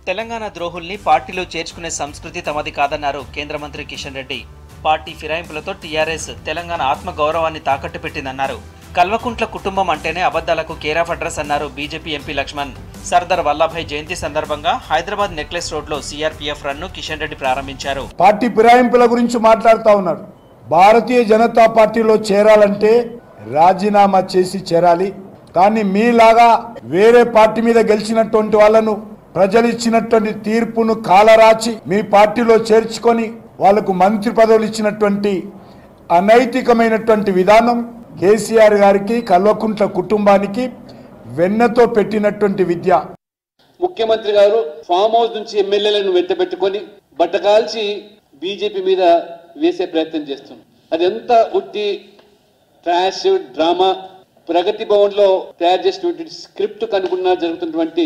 తెలంగాణ ద్రోహుల్ని పార్టీలో చేర్చుకునే సంస్కృతి తమది కాదన్నారు కేంద్ర మంత్రి కిషన్ రెడ్డి పార్టీ ఫిరాయింపులతో టీఆర్ఎస్ తెలంగాణ ఆత్మ గౌరవాన్ని తాకట్టు పెట్టిందన్నారు కల్వకుంట్ల కుటుంబం అంటేనే అబద్ధాలకు కేరాఫ్ అడ్రస్ అన్నారు బీజేపీ ఎంపీ లక్ష్మణ్ సర్దార్ వల్లభాయ్ జయంతి సందర్భంగా హైదరాబాద్ నెక్లెస్ రోడ్లో సీఆర్పీఎఫ్ రన్ను కిషన్ రెడ్డి ప్రారంభించారు పార్టీ ఫిరాయింపుల గురించి మాట్లాడుతూ ఉన్నారు భారతీయ జనతా పార్టీలో చేరాలంటే రాజీనామా చేసి చేరాలి కానీ మీలాగా వేరే పార్టీ మీద గెలిచినటువంటి వాళ్ళను ప్రజలు ఇచ్చినటువంటి తీర్పును కాలరాచి మీ పార్టీలో చేర్చుకొని వాళ్లకు మంత్రి పదవులు ఇచ్చినటువంటి అనైతికమైనటువంటి విధానం కేసీఆర్ గారికి కల్వకుంట్ల కుటుంబానికి వెన్నతో పెట్టినటువంటి విద్య ముఖ్యమంత్రి గారు ఫామ్ హౌస్ నుంచి ఎమ్మెల్యేలను వెంటబెట్టుకొని బట్టకాల్చి బీజేపీ మీద వేసే ప్రయత్నం చేస్తుంది అది ఎంత ఉట్టి ట్రాష్ డ్రామా ప్రగతి భవన్ లో తయారు చేసినటువంటి స్క్రిప్ట్ కనుగొన్న జరుగుతున్నటువంటి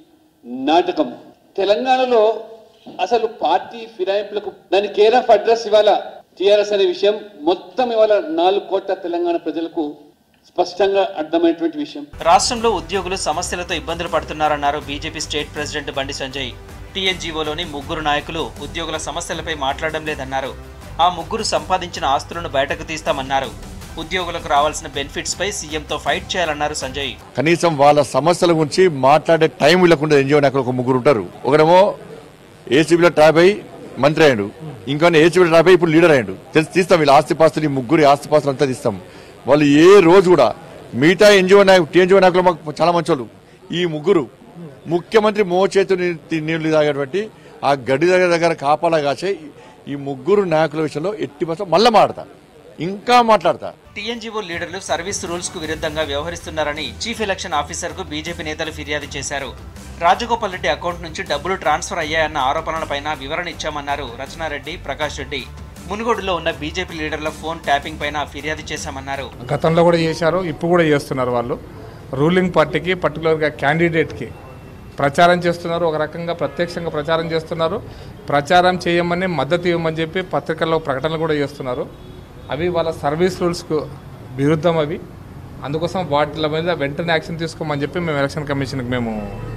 నాటకం తెలంగాణలో అసలు పార్టీ ఫిరాయింపులకు దాని కేర్ ఆఫ్ అడ్రస్ ఇవాళ టిఆర్ఎస్ అనే విషయం మొత్తం ఇవాళ నాలుగు కోట్ల తెలంగాణ ప్రజలకు స్పష్టంగా అర్థమైనటువంటి విషయం రాష్ట్రంలో ఉద్యోగులు సమస్యలతో ఇబ్బందులు పడుతున్నారన్నారు బీజేపీ స్టేట్ ప్రెసిడెంట్ బండి సంజయ్ టీఎన్జీఓలోని ముగ్గురు నాయకులు ఉద్యోగుల సమస్యలపై మాట్లాడడం లేదన్నారు ఆ ముగ్గురు సంపాదించిన ఆస్తులను బయటకు తీస్తామన్నారు ఉద్యోగులకు రావాల్సిన బెనిఫిట్స్ పై సీఎంతో ఫైట్ చేయాలన్నారు సంజయ్ కనీసం వాళ్ళ సమస్యల గురించి మాట్లాడే టైం వీళ్ళకుండా ఎన్జిఓ నాయకులు ఒక ముగ్గురు ఉంటారు ఒకడేమో ఏసీబీలో ట్రాప్ అయ్యి మంత్రి అయ్యాడు ఇంకో ఏసీబీలో ట్రాప్ అయ్యి ఇప్పుడు లీడర్ అయ్యాడు తెలిసి తీస్తాం వీళ్ళ ఆస్తిపాస్తులు ఈ ముగ్గురి ఆస్తిపాస్తులు అంతా తీస్తాం వాళ్ళు ఏ రోజు కూడా మిగతా ఎన్జిఓ నాయకు టీఎన్జిఓ నాయకులు మాకు చాలా మంచోళ్ళు ఈ ముగ్గురు ముఖ్యమంత్రి మోచేతు నీ- నీళ్లు తాగేటువంటి ఆ గడి దగ్గర దగ్గర కాపాలా కాసే ఈ ముగ్గురు నాయకుల విషయంలో ఎట్టి బస్సు మళ్ళీ మాడతా ఇంకా మాట్లాడతా టీఎన్జీఓ లీడర్లు సర్వీస్ రూల్స్ కు విరుద్ధంగా వ్యవహరిస్తున్నారని చీఫ్ ఎలక్షన్ ఆఫీసర్ కు బీజేపీ నేతలు ఫిర్యాదు చేశారు రాజగోపాల్ రెడ్డి అకౌంట్ నుంచి డబ్బులు ట్రాన్స్ఫర్ అయ్యాయన్న ఆరోపణలపైన వివరణ ఇచ్చామన్నారు రచనారెడ్డి ప్రకాష్ రెడ్డి మునుగోడులో ఉన్న బీజేపీ లీడర్ల ఫోన్ ట్యాపింగ్ పైన ఫిర్యాదు చేశామన్నారు గతంలో కూడా చేశారు ఇప్పుడు కూడా చేస్తున్నారు వాళ్ళు రూలింగ్ పార్టీకి పర్టికులర్గా క్యాండిడేట్కి ప్రచారం చేస్తున్నారు ఒక రకంగా ప్రత్యక్షంగా ప్రచారం చేస్తున్నారు ప్రచారం చేయమని మద్దతు ఇవ్వమని చెప్పి పత్రికల్లో ప్రకటనలు కూడా చేస్తున్నారు అవి వాళ్ళ సర్వీస్ రూల్స్కు విరుద్ధం అవి అందుకోసం వాటిల మీద వెంటనే యాక్షన్ తీసుకోమని చెప్పి మేము ఎలక్షన్ కమిషన్కి మేము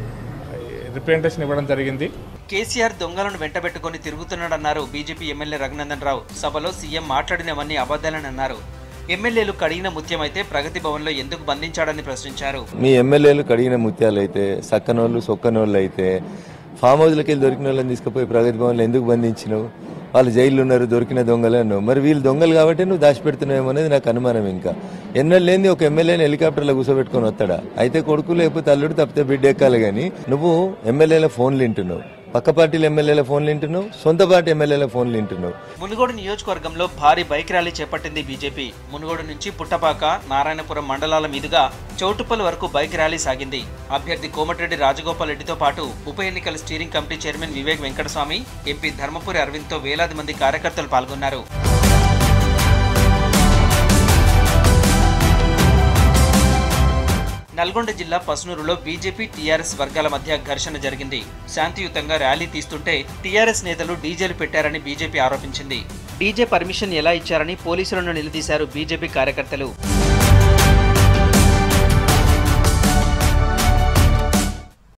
రిప్రజెంటేషన్ ఇవ్వడం జరిగింది కేసీఆర్ దొంగలను వెంటబెట్టుకుని తిరుగుతున్నాడన్నారు బీజేపీ ఎమ్మెల్యే రఘునందన్ రావు సభలో సీఎం మాట్లాడినవన్నీ అబద్ధాలని అన్నారు ఎమ్మెల్యేలు కడిగిన ముత్యమైతే ప్రగతి భవన్లో ఎందుకు బంధించాడని ప్రశ్నించారు మీ ఎమ్మెల్యేలు కడిగిన ముత్యాలు అయితే సక్కనోళ్ళు సొక్కనోళ్ళు అయితే ఫామ్ హౌస్లకి వెళ్ళి దొరికిన వాళ్ళని తీసుకుపోయి ప్రగతి భవన్లో ఎందుకు బంధించినావు వాళ్ళు జైల్లో ఉన్నారు దొరికిన దొంగలే అన్నావు మరి వీళ్ళు దొంగలు కాబట్టి నువ్వు దాచిపెడుతున్నావేమో అనేది నాకు అనుమానం ఇంకా ఎన్నో లేని ఒక ఎమ్మెల్యేని హెలికాప్టర్లో కూర్చోబెట్టుకొని వస్తాడా అయితే కొడుకు లేకపోతే అల్లుడు తప్పితే బిడ్డ ఎక్కాలి కానీ నువ్వు ఎమ్మెల్యేల ఫోన్లు వింటున్నావు పక్క పార్టీల ఎమ్మెల్యేల ఫోన్లు వింటున్నావు సొంత పార్టీ ఎమ్మెల్యేల ఫోన్లు వింటున్నావు మునుగోడు నియోజకవర్గంలో భారీ బైక్ ర్యాలీ చేపట్టింది బీజేపీ మునుగోడు నుంచి పుట్టపాక నారాయణపురం మండలాల మీదుగా చౌటుప్పల్ వరకు బైక్ ర్యాలీ సాగింది అభ్యర్థి కోమటిరెడ్డి రాజగోపాల్ రెడ్డితో పాటు ఉప ఎన్నికల steering committee chairman Vivek Venkataswamy MP Dharmapuri అరవింద్తో వేలాది మంది కార్యకర్తలు పాల్గొన్నారు నల్గొండ జిల్లా పసునూరులో బీజేపీ టీఆర్ఎస్ వర్గాల మధ్య ఘర్షణ జరిగింది శాంతియుతంగా ర్యాలీ తీస్తుంటే టీఆర్ఎస్ నేతలు డీజేలు పెట్టారని బీజేపీ ఆరోపించింది డీజే పర్మిషన్ ఎలా ఇచ్చారని పోలీసులను నిలదీశారు బీజేపీ కార్యకర్తలు